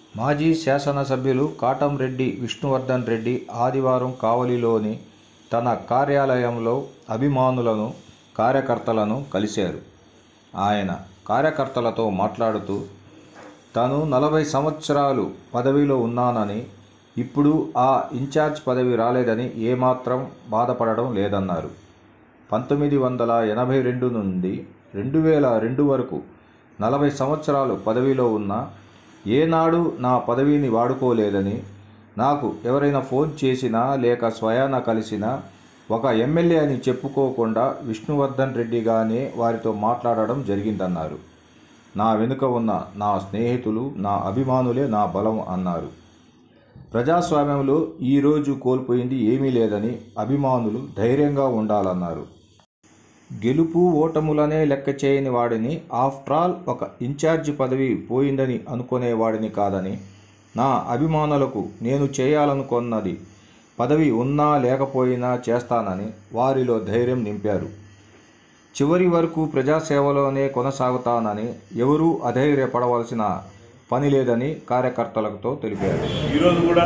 మాజీ శాసనసభ్యులు కాటంరెడ్డి విష్ణువర్ధన్ రెడ్డి ఆదివారం కావలిలోని తన కార్యాలయంలో అభిమానులను కార్యకర్తలను కలిశారు ఆయన కార్యకర్తలతో మాట్లాడుతూ తాను నలభై సంవత్సరాలు పదవిలో ఉన్నానని ఇప్పుడు ఆ ఇన్ఛార్జ్ పదవి రాలేదని ఏమాత్రం బాధపడడం లేదన్నారు పంతొమ్మిది వందల ఎనభై రెండు నుండి రెండు వేల రెండు వరకు నలభై సంవత్సరాలు పదవిలో ఉన్న ఏనాడు నా పదవిని వాడుకోలేదని నాకు ఎవరైనా ఫోన్ చేసినా లేక స్వయాన కలిసినా ఒక ఎమ్మెల్యే అని చెప్పుకోకుండా విష్ణువర్ధన్ రెడ్డిగానే వారితో మాట్లాడడం జరిగిందన్నారు నా వెనుక ఉన్న నా స్నేహితులు నా అభిమానులే నా బలం అన్నారు ప్రజాస్వామ్యంలో ఈరోజు కోల్పోయింది ఏమీ లేదని అభిమానులు ధైర్యంగా ఉండాలన్నారు గెలుపు ఓటములనే లెక్క చేయని వాడిని ఆఫ్టర్ ఆల్ ఒక ఇన్ఛార్జి పదవి పోయిందని అనుకునేవాడిని కాదని నా అభిమానులకు నేను చేయాలనుకున్నది పదవి ఉన్నా లేకపోయినా చేస్తానని వారిలో ధైర్యం నింపారు చివరి వరకు ప్రజాసేవలోనే కొనసాగుతానని ఎవరూ అధైర్యపడవలసిన పని లేదని కార్యకర్తలతో తెలిపారు ఈరోజు కూడా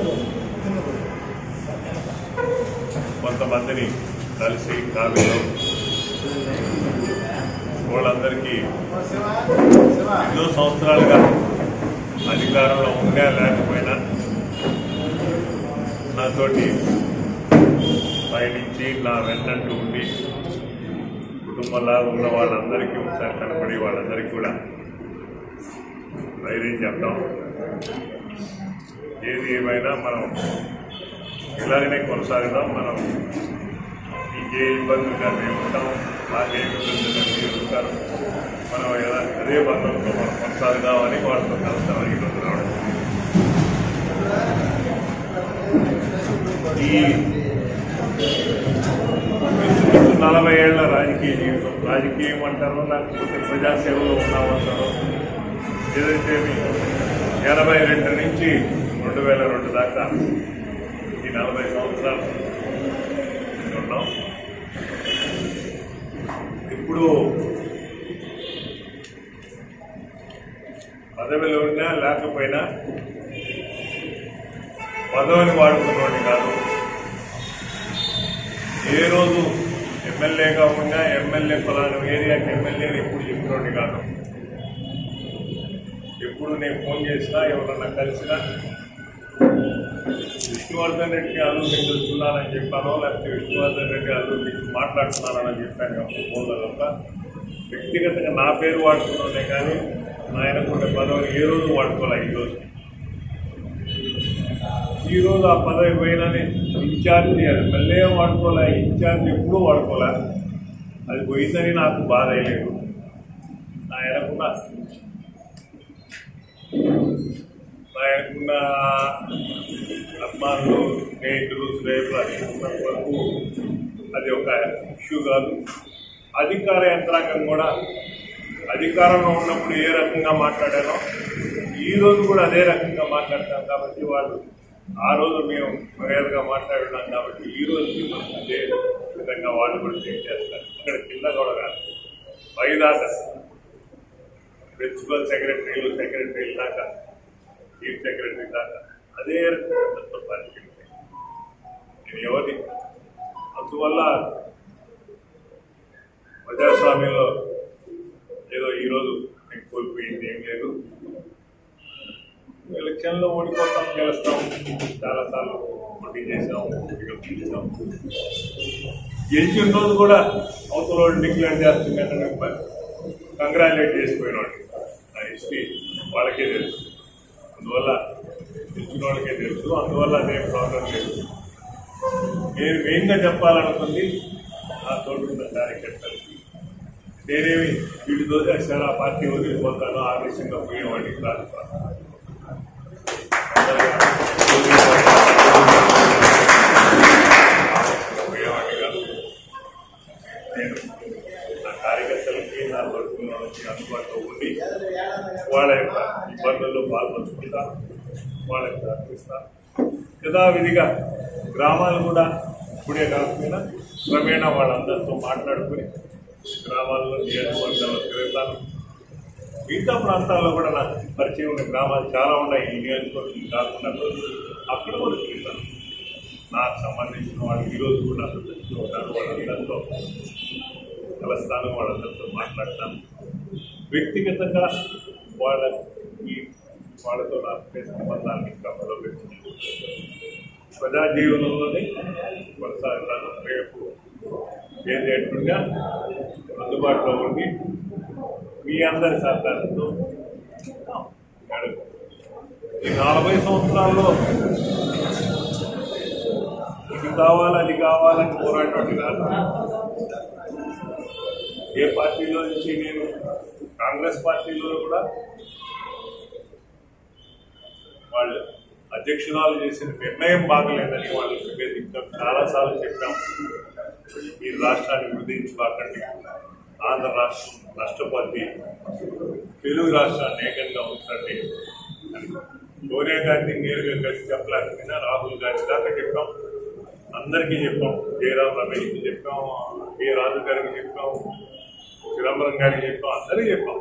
కొంతమందిని కలిసి కావ్యలో వాళ్ళందరికీ ఎన్నో సంవత్సరాలుగా అధికారంలో ఉన్నా లేకపోయినా నాతోటి పయనించి నా వెన్నంటూ ఉండి కుటుంబంలా ఉన్న వాళ్ళందరికీ ఒకసారి కనపడి వాళ్ళందరికీ కూడా ధైర్యం చెప్తాం ఏది ఏమైనా మనం ఇలాగనే కొనసాగుదాం మనం ఇంకే ఇబ్బందులుగా మేము ఉంటాం మాకే ఇబ్బందులుగా మీరు ఉంటారు మనం ఎలా అదే బంధంతో మనం కొనసాగుదామని వాళ్ళతో కలుస్తామని ఈరోజు రావడం ఈ ఇంచుమించు నలభై ఏళ్ల రాజకీయ జీవితం రాజకీయం అంటారో లేకపోతే ప్రజాసేవలో ఉన్నామంటారో ఏదైతే ఎనభై రెండు నుంచి రెండు వేల రెండు దాకా ఈ నలభై సంవత్సరాలు ఉన్నాం ఇప్పుడు పదవిలో ఉన్నా లేకపోయినా పదవిని వాడుకున్నోడి కాదు ఏ రోజు ఎమ్మెల్యేగా ఉన్నా ఎమ్మెల్యే ఫలానా ఏరియాకి ఎమ్మెల్యేని ఎప్పుడు చెప్పినోడి కాదు ఎప్పుడు నేను ఫోన్ చేసినా ఎవరన్నా కలిసినా విష్ణువర్ధన్ రెడ్డి అల్లుడికి వెళ్తున్నానని చెప్పానో లేకపోతే విష్ణువర్ధన్ రెడ్డి అల్లుడికి మాట్లాడుతున్నానని చెప్పాను కాబట్టి ఫోన్లో తప్ప వ్యక్తిగతంగా నా పేరు వాడుతున్నానే కానీ నాయనకుండే పదవిని ఏ రోజు వాడుకోలే ఈ రోజు ఈ రోజు ఆ పదవి పోయినని ఇన్ఛార్జి అది మళ్ళీ వాడుకోలే ఇన్ఛార్జి ఎప్పుడూ వాడుకోలే అది పోయిందని నాకు బాధ అయ్యలేదు నా వెనకున్న ఆయనకున్న అభిమానులు స్నేహితులు స్నేహితులు అనుకున్నంత వరకు అది ఒక ఇష్యూ కాదు అధికార యంత్రాంగం కూడా అధికారంలో ఉన్నప్పుడు ఏ రకంగా మాట్లాడానో ఈ రోజు కూడా అదే రకంగా మాట్లాడతాం కాబట్టి వాళ్ళు ఆ రోజు మేము మర్యాదగా మాట్లాడున్నాం కాబట్టి ఈ రోజు మనం అదే విధంగా వాళ్ళు కూడా ట్రీట్ చేస్తారు ఇక్కడ కింద కూడా కాదు పైదాకా ప్రిన్సిపల్ సెక్రటరీలు సెక్రటరీలు దాకా చీఫ్ సెక్రటరీ దాకా అదే రకంగా పరిస్థితి నేను ఎవరిని అందువల్ల ప్రజాస్వామ్యంలో ఏదో ఈరోజు నేను కోల్పోయింది ఏం లేదు ఎలక్షన్లో ఓడిపోతాం గెలుస్తాం చాలాసార్లు పోటీ చేసాం గెలిచాం గెలిచిన రోజు కూడా అవతల వాళ్ళు డిక్లేర్ చేస్తుందంటే కంగ్రాచులేట్ చేసిపోయినాడు ఆ హిస్టరీ వాళ్ళకే తెలుసు అందువల్ల తెలిసిన వాళ్ళకే తెలుసు అందువల్ల అదే ప్రాబ్లం లేదు నేను మెయిన్గా చెప్పాలనుకుంది నా తోడున్న కార్యకర్తలకి నేనేమి వీటి దోచేస్తాను ఆ పార్టీ వదిలిపోతాను ఆ విషయంగా పోయేవాడిని కాదు పోయేవాడిని కాదు నేను నా కార్యకర్తలకి నా వర్గంలో వాళ్ళకి అందుబాటులో ఉండి వాళ్ళ యొక్క ఇబ్బందుల్లో పాల్పంచుకుంటాను వాళ్ళకి ప్రార్థిస్తాను యథావిధిగా గ్రామాలు కూడా ఇప్పుడే కాకపోయినా క్రమేణా వాళ్ళందరితో మాట్లాడుకుని గ్రామాల్లో నియోజకవర్గాల్లో తిరుగుతాను మిగతా ప్రాంతాల్లో కూడా నాకు పరిచయం ఉన్న గ్రామాలు చాలా ఉన్నాయి ఈ నియోజకవర్గం కాకుండా అక్కడ కూడా తిరుగుతాను నాకు సంబంధించిన వాళ్ళు ఈరోజు కూడా తెలుస్తూ ఉంటారు వాళ్ళందరితో కలుస్తాను వాళ్ళందరితో మాట్లాడతాను వ్యక్తిగతంగా వాళ్ళ ఈ వాళ్ళతో నాకు సంబంధాన్ని ఇంకా మొదలుపెట్టింది ప్రజా జీవనంలోనే కొనసాగుతాను రేపు ఏదేట్టుగా అందుబాటులో ఉండి మీ అందరి సహకారంతో గడుపు. ఈ నలభై సంవత్సరాల్లో ఇది కావాలి అది కావాలని పోరాటం కాదు ఏ పార్టీలో నుంచి నేను కాంగ్రెస్ పార్టీలో కూడా వాళ్ళు అధ్యక్షురాలు చేసిన నిర్ణయం బాగలేదని వాళ్ళు నివేదించాం చాలాసార్లు చెప్పాం ఈ రాష్ట్రాన్ని విభజించుకోకండి ఆంధ్ర రాష్ట్రం నష్టపోద్ది తెలుగు రాష్ట్రాన్ని ఏకంగా ఉంచండి అని సోనియా గాంధీ నేరుగా కలిసి చెప్పలేకపోయినా రాహుల్ గాంధీ దాకా చెప్పాం అందరికీ చెప్పాం జయరాం రమేష్కి చెప్పాం కె రాజు గారికి చెప్పాం చిదంబరం గారికి చెప్పాం అందరికీ చెప్పాం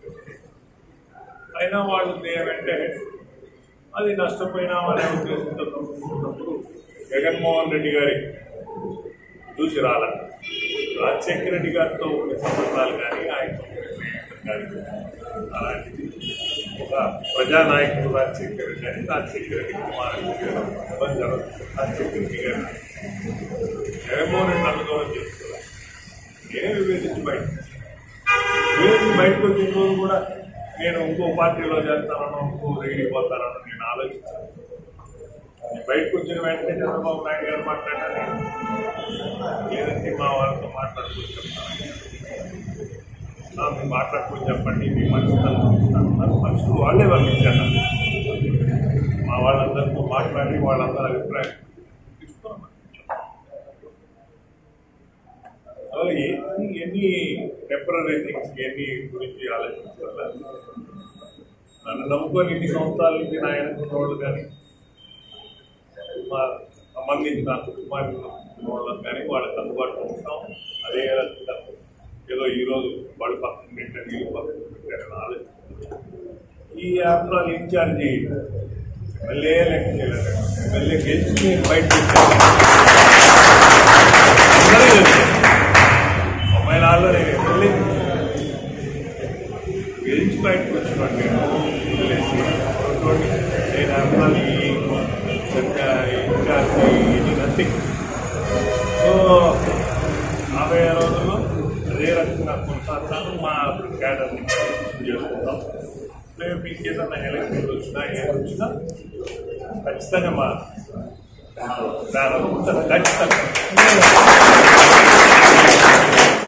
అయినా వాళ్ళు ఏమంటే అది నష్టపోయినామనే ఉద్దేశంతో తప్పుకున్నప్పుడు జగన్మోహన్ రెడ్డి గారి చూసి రాల రాజశేఖర రెడ్డి గారితో ఉన్న సంబంధాలు కానీ ఆయన కానీ అలాంటిది ఒక ప్రజానాయకుడు రాజశేఖర రెడ్డి అని రాజశేఖర రెడ్డి కుమారుడు గారు సంబంధాలు రాజశేఖర రెడ్డి గారు జగన్మోహన్ రెడ్డి నన్ను దూరం చేస్తున్నారు నేనే వివేచించి బయట వివేచించి బయటకు వచ్చిన రోజు కూడా నేను ఇంకో పార్టీలో చేస్తానో ఇంకో దగ్గరికి పోతానో నేను ఆలోచించాను నేను బయటకు వచ్చిన వెంటనే చంద్రబాబు నాయుడు గారు మాట్లాడాను లేదంటే మా వాళ్ళతో మాట్లాడుకుని చెప్తాను "ఆ, మీరు మాట్లాడుకుని చెప్పండి మీ మనుషులు మనుషులు వాళ్ళే పంపించాను మా వాళ్ళందరితో మాట్లాడి వాళ్ళందరి అభిప్రాయం తీసుకున్నాం అలాగే ఎన్ని ఎన్ని టెంపరీ థింగ్స్ ఎన్ని గురించి ఆలోచించాలి నన్ను నమ్ముకొని ఇన్ని సంవత్సరాల నుంచి నా వెనకున్న వాళ్ళు కానీ మా సంబంధించిన కుటుంబానికి వాళ్ళకి కానీ వాళ్ళకి అందుబాటులో ఉంటాం అదే రకంగా ఏదో ఈరోజు వాళ్ళు పక్కన పెట్టారు వీళ్ళు పక్కన పెట్టారని ఆలోచించారు ఈ యాత్ర ఇన్ఛార్జి ఎమ్మెల్యే లెక్క చేయలేదు ఎమ్మెల్యే గెలిచి నేను బయట పెట్టాను అందరూ తెలుసు తొంభై నాలుగులో నేను ఎమ్మెల్యే గెలిచి బయటకు వచ్చినాడు నేను వదిలేసి రెండోది నేను అర్థాన్ని ఇన్ఛార్జి ఇది నథింగ్ సో యాభై రోజుల్లో అదే రకంగా కొనసాగుతాను మా క్యాడర్ని చేసుకుంటాం మేము మీకు ఏదైనా ఎలక్షన్లు వచ్చినా ఏది వచ్చినా ఖచ్చితంగా మా దాని ఖచ్చితంగా